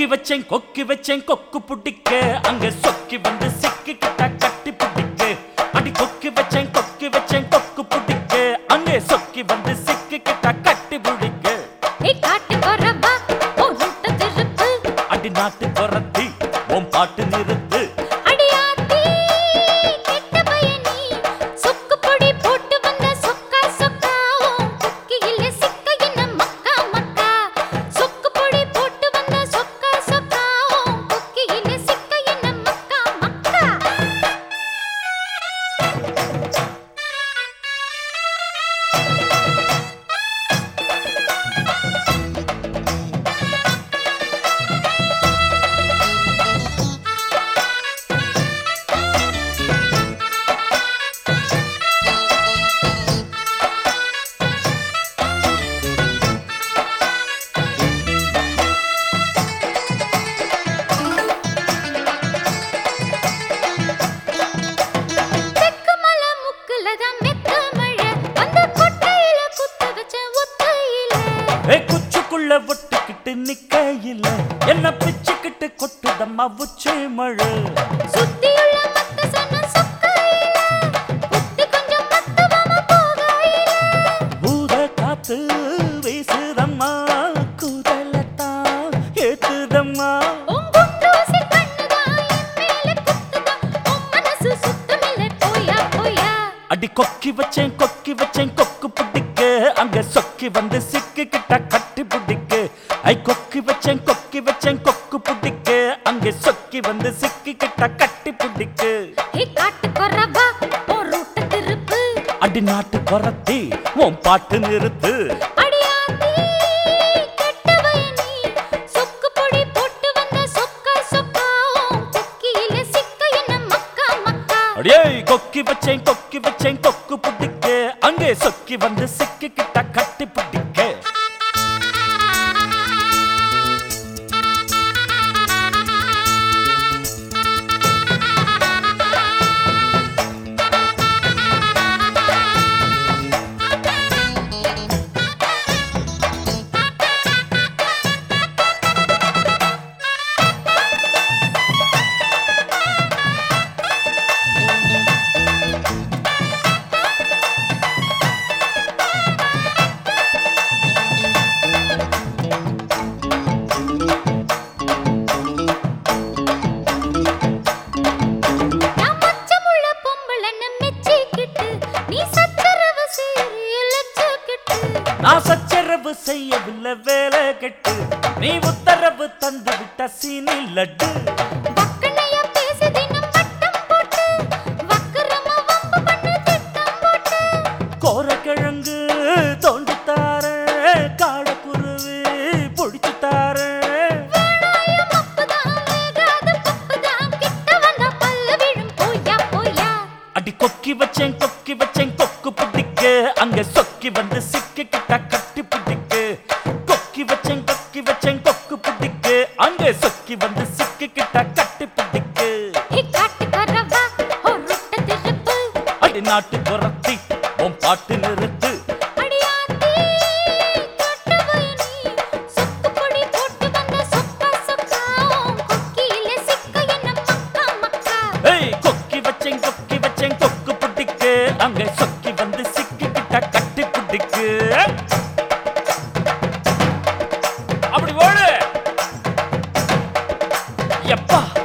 வச்சேன் கொக்கி வச்சேன் கொக்கு புடிக்க அங்க சொக்கி வந்து சிக்கி கிட்ட கட்டி புடிக்க அடி கொக்கி வச்சேன் கொக்கி வச்சேன் கொக்கு புடிக்க அங்கே சொக்கி வந்து சிக்கி கிட்ட கட்டி புடிக்க ஏய் காட்டு கொரவா ஓ ரூட்ட திருப்பு அடி நாட்டு குரத்தி உன் பாட்டு நிறுத்து அடியாத்தி கெட்ட பயனி சொக்கு பொடி போட்டு வந்த சொக்கா சொக்கா உன் குக்கியில சிக்க என்ன மக்கா மக்கா சொக்கு பொடி போட்டு வந்த சொக்கா சொக்கா உன் குக்கியில சிக்க என்ன மக்கா மக்கா தெக்கு மலை முக்குல தான் மெத்த மழை அந்த கொட்டையில குத்த வச்ச ஒத்தையில ஏ குச்சுக்குள்ள ஒட்டுக்கிட்டு நிக்கையில என்ன பிச்சுக்கிட்டு கொட்டுதம்மா உச்சி மழை சுத்தியுள்ள மத்த சன்ன சொக்கையில புத்தி கொஞ்சம் மத்தவம போகையில பூத காத்து வீசுதம்மா குதலத்தான் ஏத்துதம்மா உன் குண்டூசி கண்ணுதான் என் மேல குத்துதான் உன் மனசு சுத்தமில்லை போயா போயா அடி கொக்கி வச்சேன் கொக்கி வச்சேன் கொக்கு புடிக்க அங்க சொக்கி வந்து சிக்கி கிட்ட கட்டி புடிக்க ஐ கொக்கி வச்சேன் கொக்கி வச்சேன் கொக்கு புடிக்க அங்க சொக்கி வந்து சிக்கி கிட்ட கட்டி புடிக்க ஏ காட்டு கொரவா உன் ரூட்ட திருப்பு அடி நாட்டு குரத்தி உன் பாட்டு நிறுத்து அடியாத்தி கெட்ட பயனி சொக்கு பொடி போட்டு வந்த சொக்கா சொக்கா உன் குக்கியில சிக்க என்ன மக்கா மக்கா அடியே கொக்கி வச்சேன் கொக்கி வச்சேன் கொக்கு புடிக்க அங்கே சொக்கி வந்து சிக்கி கிட்ட கட்டி புடிக்க நான் மச்சமுள்ள பொம்பளைன்னு மெச்சிக்கிட்டு, நீ சச்சரவு செய்றிய லட்சக்கிட்டு. நான் சச்சரவு செய்யவில்லை வேலை கெட்டு நீ உத்தரவு தந்து விட்ட சீனி லட்டு வக்கனையா பேசி தினம் வட்டம் போட்டு, வக்கரமா வம்பு பண்ணு திட்டம் போட்டு. கோரக்கிழங்கு தோண்டி தார காடக்குருவி பொடிச்சு தார வேணாயம் அப்புதான், வேகாத பப்புதான், கிட்ட வந்தா பல்லு விழும். போயா, போயா. அடி கொக்கி வச்சேன் கொக்கி வச்சேன் கொக்கு புடிக்க அங்க சொக்கி வந்து சிக்கி கிட்ட கட்டி புடிக்க கொக்கி வச்சேன் கொக்கி வச்சேன் கொக்கு புடிக்க அங்க சொக்கி வந்து சிக்கி கிட்ட கட்டி புடிக்க ஹே, காட்டுக்காரவா, ஒரு ரொட்ட திருப்பு. அடி நாட்டு குரத்தி உன் பாட்டு நிறுத்து அடியாத்தி, கெட்ட பயனி, சொக்கு பொடி போட்டு வந்த சொக்கா சொக்கா, உன் கொக்கியில சிக்க என்ன மக்கா மக்கா ஏய் கொக்கி வச்சேன் கொக்கி வச்சேன் கொக்கு புடிக்க அங்க சொக்கி வந்து சிக்கி கிட்ட கட்டி புடிக்க அப்படி ஓடு எப்பா